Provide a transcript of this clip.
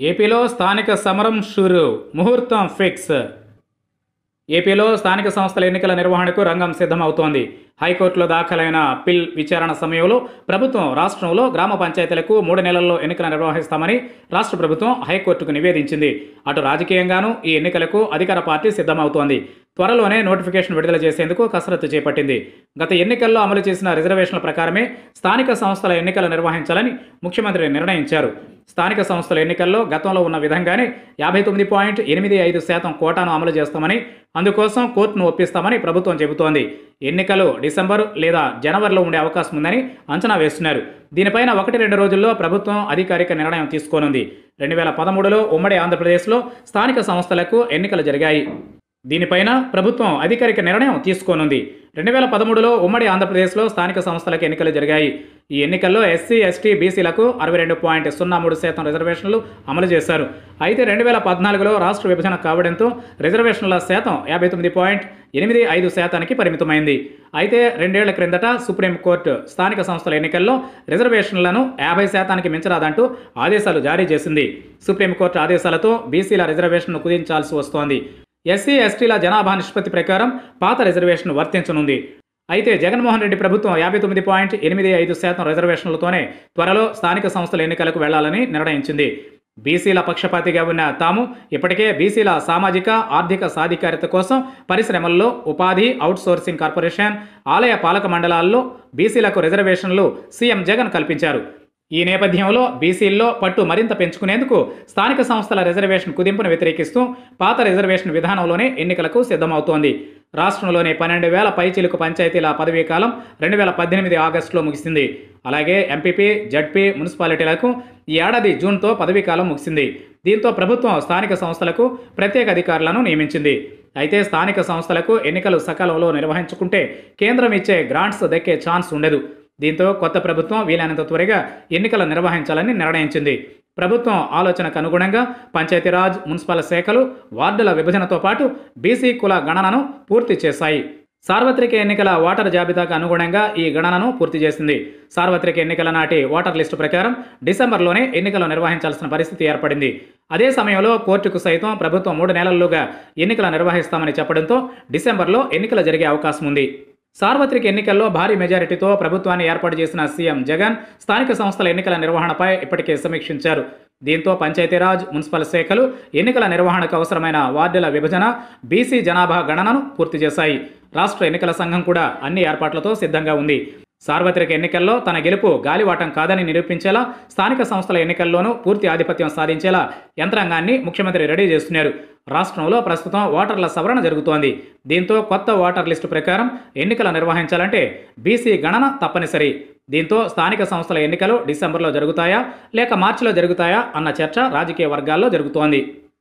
ఏపీలో స్థానిక సమరం షురు ముహూర్తం ఫిక్స్ ఏపీలో స్థానిక సంస్థల ఎన్నికల నిర్వహణకు రంగం సిద్ధమవుతోంది హైకోర్టులో దాఖలైన పిల్ విచారణ సమయంలో ప్రభుత్వం రాష్ట్రంలో గ్రామ పంచాయతీలకు మూడు నెలల్లో ఎన్నికలు నిర్వహిస్తామని రాష్ట్ర ప్రభుత్వం హైకోర్టుకు నివేదించింది అటు రాజకీయంగానూ ఈ ఎన్నికలకు అధికార పార్టీ సిద్ధమవుతోంది త్వరలోనే నోటిఫికేషన్ విడుదల చేసేందుకు కసరత్తు చేపట్టింది గత ఎన్నికల్లో అమలు చేసిన రిజర్వేషన్ల ప్రకారమే స్థానిక సంస్థల ఎన్నికలు నిర్వహించాలని ముఖ్యమంత్రి నిర్ణయించారు స్థానిక సంస్థల ఎన్నికల్లో గతంలో ఉన్న విధంగానే యాభై తొమ్మిది పాయింట్ ఎనిమిది ఐదు శాతం కోటాను అమలు చేస్తామని అందుకోసం కోర్టును ఒప్పిస్తామని ప్రభుత్వం చెబుతోంది ఎన్నికలు డిసెంబర్ లేదా జనవరిలో ఉండే అవకాశం ఉందని అంచనా వేస్తున్నారు దీనిపైన ఒకటి రెండు రోజుల్లో ప్రభుత్వం అధికారిక నిర్ణయం తీసుకోనుంది రెండు వేల పదమూడులో ఉమ్మడి ఆంధ్రప్రదేశ్లో స్థానిక సంస్థలకు ఎన్నికలు జరిగాయి దీనిపైన ప్రభుత్వం అధికారిక నిర్ణయం తీసుకోనుంది రెండు వేల పదమూడులో ఉమ్మడి ఆంధ్రప్రదేశ్లో స్థానిక సంస్థలకు ఎన్నికలు జరిగాయి ఈ ఎన్నికల్లో ఎస్సీ ఎస్టీ బీసీలకు అరవై రెండు పాయింట్ సున్నా మూడు శాతం రిజర్వేషన్లు అమలు చేశారు అయితే రెండు వేల పద్నాలుగులో రాష్ట్ర విభజన కావడంతో రిజర్వేషన్ల శాతం యాభై తొమ్మిది పాయింట్ ఎనిమిది ఐదు శాతానికి పరిమితమైంది అయితే రెండేళ్ల క్రిందట సుప్రీంకోర్టు స్థానిక సంస్థల ఎన్నికల్లో రిజర్వేషన్లను యాభై శాతానికి మించరాదంటూ ఆదేశాలు జారీ చేసింది సుప్రీంకోర్టు ఆదేశాలతో బీసీల రిజర్వేషన్ను కుదించాల్సి వస్తోంది ఎస్సీ ఎస్టీల జనాభా నిష్పత్తి ప్రకారం పాత రిజర్వేషన్ వర్తించనుంది అయితే జగన్మోహన్ రెడ్డి ప్రభుత్వం యాభై తొమ్మిది పాయింట్ ఎనిమిది ఐదు శాతం రిజర్వేషన్లతోనే త్వరలో స్థానిక సంస్థల ఎన్నికలకు వెళ్లాలని నిర్ణయించింది బీసీల పక్షపాతిగా ఉన్న తాము ఇప్పటికే బీసీల సామాజిక ఆర్థిక సాధికారత కోసం పరిశ్రమల్లో ఉపాధి అవుట్సోర్సింగ్ కార్పొరేషన్ ఆలయ పాలక మండలాల్లో బీసీలకు రిజర్వేషన్లు సీఎం జగన్ కల్పించారు ఈ నేపథ్యంలో బీసీల్లో పట్టు మరింత పెంచుకునేందుకు స్థానిక సంస్థల రిజర్వేషన్ కుదింపును వ్యతిరేకిస్తూ పాత రిజర్వేషన్ విధానంలోనే ఎన్నికలకు సిద్ధమవుతోంది రాష్ట్రంలోని పన్నెండు వేల పైచిలుకు పంచాయతీల పదవీ కాలం రెండు వేల పద్దెనిమిది ఆగస్టులో ముగిసింది అలాగే ఎంపీపీ జడ్పీ మున్సిపాలిటీలకు ఈ ఏడాది జూన్తో పదవీ కాలం ముగిసింది దీంతో ప్రభుత్వం స్థానిక సంస్థలకు ప్రత్యేక అధికారులను నియమించింది అయితే స్థానిక సంస్థలకు ఎన్నికలు సకాలంలో నిర్వహించుకుంటే కేంద్రం ఇచ్చే గ్రాంట్స్ దక్కే ఛాన్స్ ఉండదు దీంతో కొత్త ప్రభుత్వం వీలైనంత త్వరగా ఎన్నికలు నిర్వహించాలని నిర్ణయించింది ప్రభుత్వం ఆలోచనకు అనుగుణంగా పంచాయతీరాజ్ మున్సిపల్ శాఖలు వార్డుల విభజనతో పాటు బీసీ కుల గణనను పూర్తి చేశాయి సార్వత్రిక ఎన్నికల ఓటర్ జాబితాకు అనుగుణంగా ఈ గణనను పూర్తి చేసింది సార్వత్రిక ఎన్నికల నాటి ఓటర్ లిస్టు ప్రకారం డిసెంబర్లోనే ఎన్నికలు నిర్వహించాల్సిన పరిస్థితి ఏర్పడింది అదే సమయంలో కోర్టుకు సైతం ప్రభుత్వం మూడు నెలల్లోగా ఎన్నికలు నిర్వహిస్తామని చెప్పడంతో డిసెంబర్లో ఎన్నికలు జరిగే అవకాశం ఉంది సార్వత్రిక ఎన్నికల్లో భారీ మెజారిటీతో ప్రభుత్వాన్ని ఏర్పాటు చేసిన సీఎం జగన్ స్థానిక సంస్థల ఎన్నికల నిర్వహణపై ఇప్పటికే సమీక్షించారు దీంతో పంచాయతీరాజ్ మున్సిపల్ శాఖలు ఎన్నికల నిర్వహణకు అవసరమైన వార్డుల విభజన బీసీ జనాభా గణనను పూర్తి చేశాయి రాష్ట్ర ఎన్నికల సంఘం కూడా అన్ని ఏర్పాట్లతో సిద్ధంగా ఉంది సార్వత్రిక ఎన్నికల్లో తన గెలుపు గాలివాటం కాదని నిరూపించేలా స్థానిక సంస్థల ఎన్నికల్లోనూ పూర్తి ఆధిపత్యం సాధించేలా యంత్రాంగాన్ని ముఖ్యమంత్రి రెడీ చేస్తున్నారు రాష్ట్రంలో ప్రస్తుతం ఓటర్ల సవరణ జరుగుతోంది దీంతో కొత్త ఓటర్ లిస్టు ప్రకారం ఎన్నికలు నిర్వహించాలంటే బీసీ గణన తప్పనిసరి దీంతో స్థానిక సంస్థల ఎన్నికలు డిసెంబర్లో జరుగుతాయా లేక మార్చిలో జరుగుతాయా అన్న చర్చ రాజకీయ వర్గాల్లో జరుగుతోంది